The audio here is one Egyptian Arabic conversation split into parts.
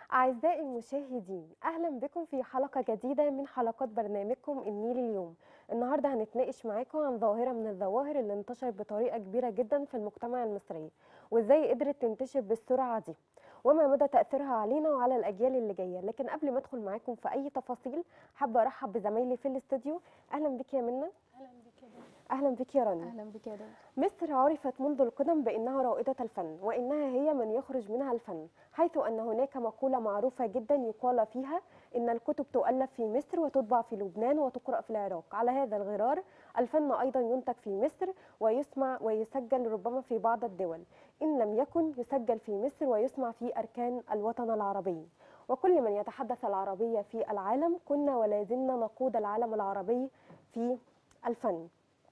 أعزائي المشاهدين أهلا بكم في حلقة جديدة من حلقات برنامجكم النيل اليوم النهاردة هنتناقش معاكم عن ظاهرة من الظواهر اللي انتشرت بطريقة كبيرة جدا في المجتمع المصري وإزاي قدرت تنتشر بالسرعة دي وما مدى تأثيرها علينا وعلى الأجيال اللي جاية لكن قبل ما أدخل معاكم في أي تفاصيل حابة أرحب بزمايلي في الاستوديو أهلا بك يا منى اهلا بك يا دكتور أهلا بك يا رنا اهلا بك يا دكتور مصر عرفت منذ القدم بأنها رائدة الفن وإنها هي من يخرج منها الفن حيث أن هناك مقولة معروفة جدا يقال فيها إن الكتب تؤلف في مصر وتطبع في لبنان وتقرأ في العراق على هذا الغرار الفن أيضا ينتج في مصر ويسمع ويسجل ربما في بعض الدول إن لم يكن يسجل في مصر ويسمع في أركان الوطن العربي وكل من يتحدث العربية في العالم كنا ولا زلنا نقود العالم العربي في الفن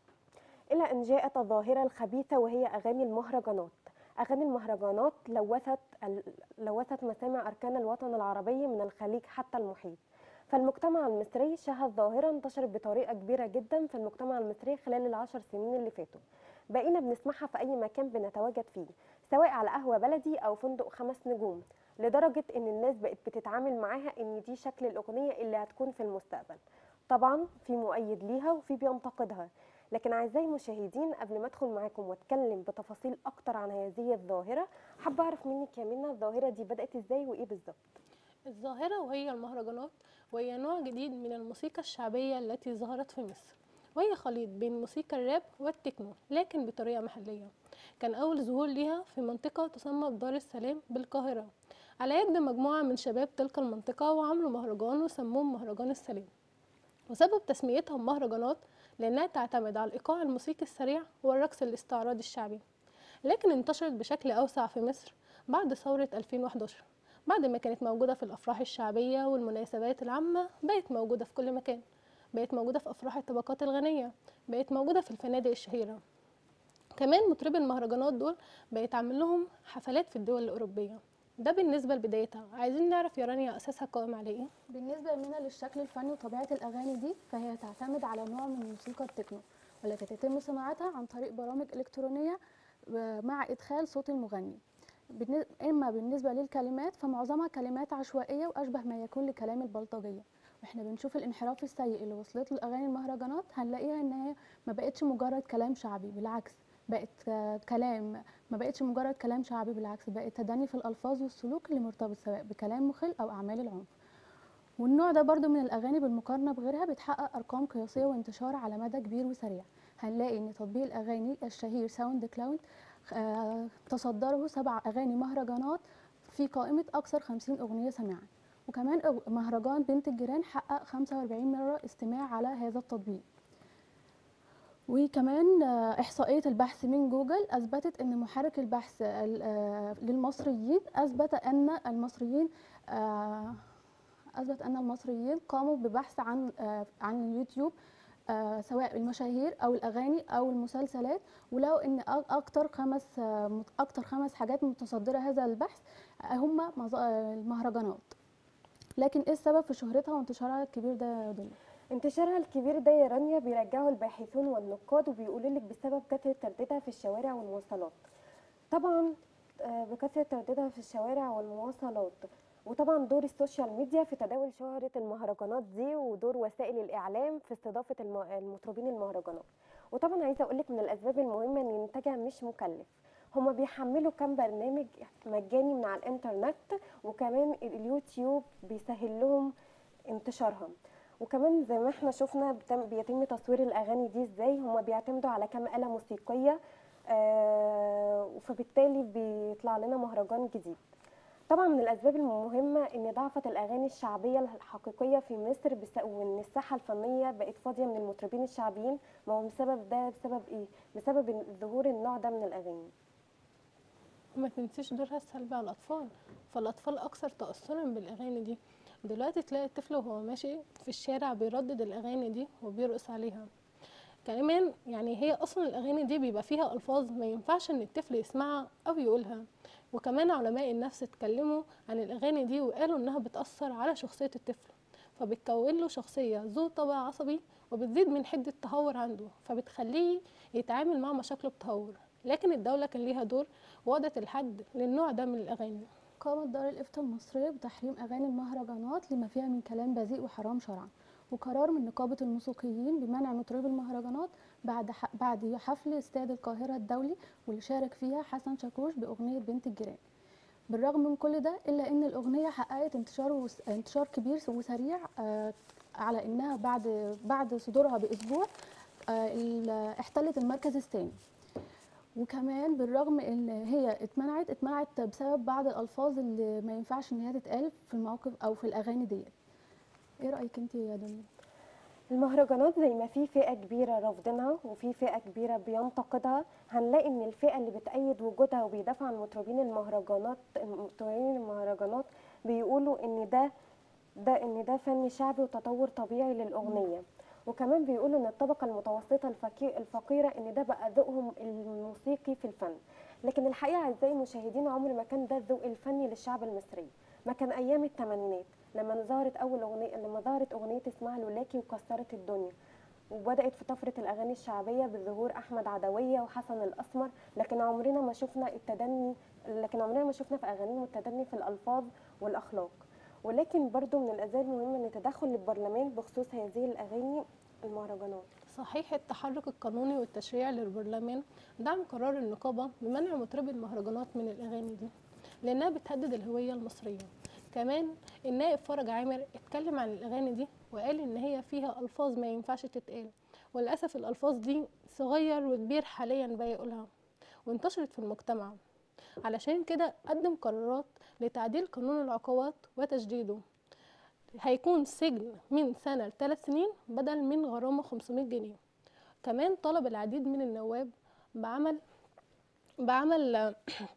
إلى أن جاءت الظاهرة الخبيثة وهي أغاني المهرجانات أغاني المهرجانات لوثت ال- لوثت مسامع أركان الوطن العربي من الخليج حتى المحيط فالمجتمع المصري شهد ظاهرة انتشرت بطريقة كبيرة جدا في المجتمع المصري خلال العشر سنين اللي فاتوا بقينا بنسمعها في أي مكان بنتواجد فيه سواء على قهوة بلدي أو فندق خمس نجوم لدرجة إن الناس بقت بتتعامل معاها إن دي شكل الأغنية اللي هتكون في المستقبل طبعا في مؤيد ليها وفي بينتقدها لكن اعزائي المشاهدين قبل ما ادخل معاكم واتكلم بتفاصيل اكتر عن هذه الظاهره حابه اعرف منك يا منى الظاهره دي بدات ازاي وايه بالظبط الظاهرة وهي المهرجانات وهي نوع جديد من الموسيقى الشعبية التي ظهرت في مصر وهي خليط بين موسيقى الراب والتكنو لكن بطريقة محلية كان أول ظهور ليها في منطقة تسمى بدار السلام بالقاهرة على يد مجموعة من شباب تلك المنطقة وعملوا مهرجان وسموه مهرجان السلام وسبب تسميتهم مهرجانات لأنها تعتمد على الإيقاع الموسيقي السريع والرقص الاستعراضي الشعبي لكن انتشرت بشكل أوسع في مصر بعد ثورة 2011 بعد ما كانت موجودة في الأفراح الشعبية والمناسبات العامة بقت موجودة في كل مكان بقت موجودة في أفراح الطبقات الغنية بقت موجودة في الفنادق الشهيرة كمان مطربي المهرجانات دول بقت عامل لهم حفلات في الدول الأوروبية ده بالنسبة لبدايتها عايزين نعرف يا رانيا أساسها قائم على إيه؟ بالنسبة لنا للشكل الفني وطبيعة الأغاني دي فهي تعتمد على نوع من موسيقى التكنو والتي تتم صناعتها عن طريق برامج إلكترونية مع إدخال صوت المغني بالن- إما بالنسبة للكلمات فمعظمها كلمات عشوائية وأشبه ما يكون لكلام البلطجية واحنا بنشوف الانحراف السيء اللي وصلت له اغاني المهرجانات هنلاقيها ان هي ما بقتش مجرد كلام شعبي بالعكس بقت آه، كلام ما بقتش مجرد كلام شعبي بالعكس بقت تدني في الالفاظ والسلوك اللي مرتبط سواء بكلام مخل او اعمال العنف والنوع ده برضو من الاغاني بالمقارنه بغيرها بتحقق ارقام قياسيه وانتشار على مدى كبير وسريع هنلاقي ان تطبيق الاغاني الشهير ساوند كلاود آه، تصدره سبع اغاني مهرجانات في قائمه اكثر 50 اغنيه سماعا وكمان أغ- مهرجان بنت الجيران حقق 45 مره استماع على هذا التطبيق وكمان آه، إحصائية البحث من جوجل أثبتت أن محرك البحث ال- آه، للمصريين أثبت أن المصريين آه، أثبت أن المصريين قاموا ببحث عن آه، عن اليوتيوب آه، سواء المشاهير أو الأغاني أو المسلسلات ولو أن أ- أكتر خمس آه، مت- أكتر خمس حاجات متصدرة هذا البحث آه، هم مظ- آه، المهرجانات لكن إيه السبب في شهرتها وانتشارها الكبير ده يا دنيا؟ انتشارها الكبير ده يا رانيا بيرجعه الباحثون والنقاد وبيقولوا لك بسبب كثره ترديدها في الشوارع والمواصلات طبعا آه، بكثره ترديدها في الشوارع والمواصلات وطبعا دور السوشيال ميديا في تداول شهرة المهرجانات دي ودور وسائل الإعلام في استضافة الم- المطربين المهرجانات وطبعا عايزة أقولك من الأسباب المهمة إن إنتاجها مش مكلف هما بيحملوا كام برنامج مجاني من على الإنترنت وكمان اليوتيوب بيسهل لهم انتشارها وكمان زي ما احنا شفنا بتم بيتم تصوير الاغاني دي ازاي هما بيعتمدوا على كام آلة موسيقية آه فبالتالي بيطلع لنا مهرجان جديد طبعا من الاسباب المهمة ان ضعفت الاغاني الشعبية الحقيقية في مصر بس- وان الساحة الفنية بقت فاضية من المطربين الشعبيين ما هو بسبب ده بسبب ايه بسبب ظهور النوع ده من الاغاني وما تنسيش دورها السلبي على الأطفال فالأطفال أكثر تأثرا بالأغاني دي دلوقتي تلاقي الطفل وهو ماشي في الشارع بيردد الأغاني دي وبيرقص عليها كمان يعني هي أصلا الأغاني دي بيبقى فيها ألفاظ ما ينفعش إن الطفل يسمعها أو يقولها وكمان علماء النفس اتكلموا عن الأغاني دي وقالوا إنها بتأثر على شخصية الطفل فبتكون له شخصية ذو طبع عصبي وبتزيد من حدة التهور عنده فبتخليه يتعامل مع مشاكله بتهور لكن الدولة كان ليها دور وضعت الحد للنوع ده من الأغاني قامت دار الإفتاء المصرية بتحريم أغاني المهرجانات لما فيها من كلام بذيء وحرام شرعا وقرار من نقابة الموسيقيين بمنع مطربي المهرجانات بعد ح... بعد حفل استاد القاهرة الدولي واللي شارك فيها حسن شاكوش بأغنية بنت الجيران بالرغم من كل ده إلا إن الأغنية حققت انتشار وس... انتشار كبير وسريع آه على إنها بعد بعد صدورها بأسبوع آه ال- احتلت المركز الثاني وكمان بالرغم ان هي اتمنعت اتمنعت بسبب بعض الالفاظ اللي ما ينفعش ان هي تتقال في المواقف او في الاغاني ديت ايه رايك انت يا دنيا المهرجانات زي ما في فئة كبيرة رافضينها وفي فئة كبيرة بينتقدها هنلاقي ان الفئة اللي بتأيد وجودها وبيدافع عن مطربين المهرجانات مطربين المهرجانات بيقولوا ان ده ده ان ده فن شعبي وتطور طبيعي للأغنية وكمان بيقولوا ان الطبقة المتوسطة الفقي- الفقيرة ان ده بقى ذوقهم الموسيقي في الفن لكن الحقيقة اعزائي المشاهدين عمر ما كان ده الذوق الفني للشعب المصري ما كان ايام الثمانينات لما ظهرت اول اغنيه لما ظهرت اغنيه اسمها لولاكي وكسرت الدنيا وبدات في طفره الاغاني الشعبيه بظهور احمد عدويه وحسن الاسمر لكن عمرنا ما شفنا التدني لكن عمرنا ما شفنا في اغانيهم التدني في الالفاظ والاخلاق ولكن برضو من الازاي المهمه ان تدخل البرلمان بخصوص هذه الاغاني المهرجانات صحيح التحرك القانوني والتشريعي للبرلمان دعم قرار النقابة بمنع مطربي المهرجانات من الأغاني دي لأنها بتهدد الهوية المصرية كمان النائب فرج عامر اتكلم عن الأغاني دي وقال إن هي فيها ألفاظ ما ينفعش تتقال وللأسف الألفاظ دي صغير وكبير حاليا بقى يقولها وانتشرت في المجتمع علشان كده قدم قرارات لتعديل قانون العقوبات وتجديده هيكون سجن من سنة لثلاث سنين بدل من غرامة 500 جنيه كمان طلب العديد من النواب بعمل بعمل آه،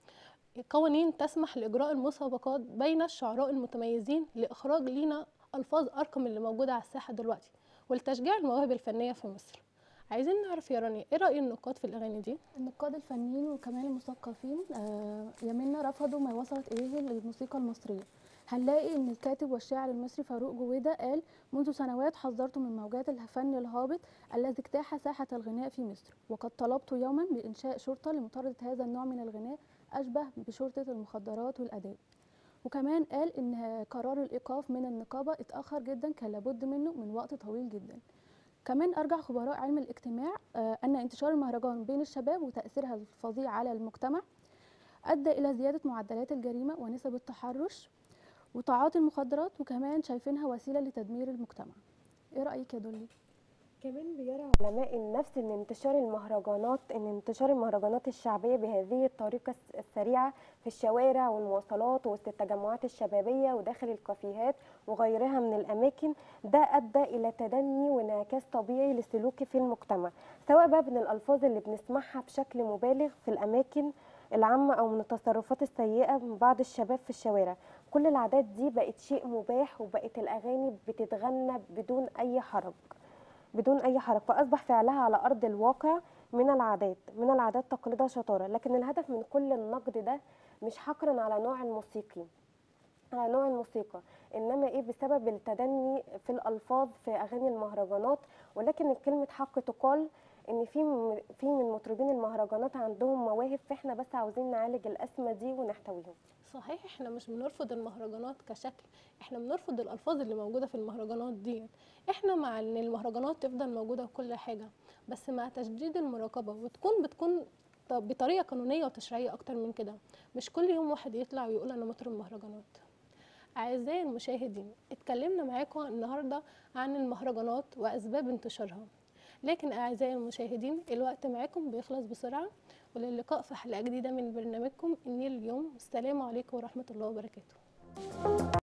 قوانين تسمح لإجراء المسابقات بين الشعراء المتميزين لإخراج لينا ألفاظ أرقم اللي موجودة على الساحة دلوقتي ولتشجيع المواهب الفنية في مصر عايزين نعرف يا رانيا ايه رأي النقاد في الأغاني دي؟ النقاد الفنيين وكمان المثقفين آه، يمنا رفضوا ما وصلت اليه الموسيقى المصريه هنلاقي ان الكاتب والشاعر المصري فاروق جويده قال منذ سنوات حذرت من موجات الفن الهابط الذي اجتاح ساحه الغناء في مصر وقد طلبت يوما بانشاء شرطه لمطارده هذا النوع من الغناء اشبه بشرطه المخدرات والاداب وكمان قال ان قرار الايقاف من النقابه اتاخر جدا كان لابد منه من وقت طويل جدا كمان أرجع خبراء علم الاجتماع آه، أن انتشار المهرجان بين الشباب وتأثيرها الفظيع على المجتمع أدى إلى زيادة معدلات الجريمة ونسب التحرش وتعاطي المخدرات وكمان شايفينها وسيلة لتدمير المجتمع إيه رأيك يا دولي؟ كمان بيرى علماء النفس ان انتشار المهرجانات ان انتشار المهرجانات الشعبيه بهذه الطريقه الس- السريعه في الشوارع والمواصلات وسط التجمعات الشبابيه وداخل الكافيهات وغيرها من الاماكن ده ادى الى تدني وانعكاس طبيعي لسلوكي في المجتمع سواء بقى من الالفاظ اللي بنسمعها بشكل مبالغ في الاماكن العامه او من التصرفات السيئه من بعض الشباب في الشوارع كل العادات دي بقت شيء مباح وبقت الاغاني بتتغنى بدون اي حرج بدون اي حرج فاصبح فعلها على ارض الواقع من العادات من العادات تقليدها شطاره لكن الهدف من كل النقد ده مش حقرا على نوع الموسيقي على نوع الموسيقى انما ايه بسبب التدني في الالفاظ في اغاني المهرجانات ولكن كلمه حق تقال ان في م- في من مطربين المهرجانات عندهم مواهب فاحنا بس عاوزين نعالج الازمه دي ونحتويهم صحيح احنا مش بنرفض المهرجانات كشكل احنا بنرفض الالفاظ اللي موجوده في المهرجانات دي احنا مع ان المهرجانات تفضل موجوده في كل حاجه بس مع تشديد المراقبه وتكون بتكون ط- بطريقه قانونيه وتشريعيه اكتر من كده مش كل يوم واحد يطلع ويقول انا مطرب مهرجانات اعزائي المشاهدين اتكلمنا معاكم النهارده عن المهرجانات واسباب انتشارها لكن اعزائي المشاهدين الوقت معاكم بيخلص بسرعه وللقاء في حلقه جديده من برنامجكم النيل اليوم السلام عليكم ورحمه الله وبركاته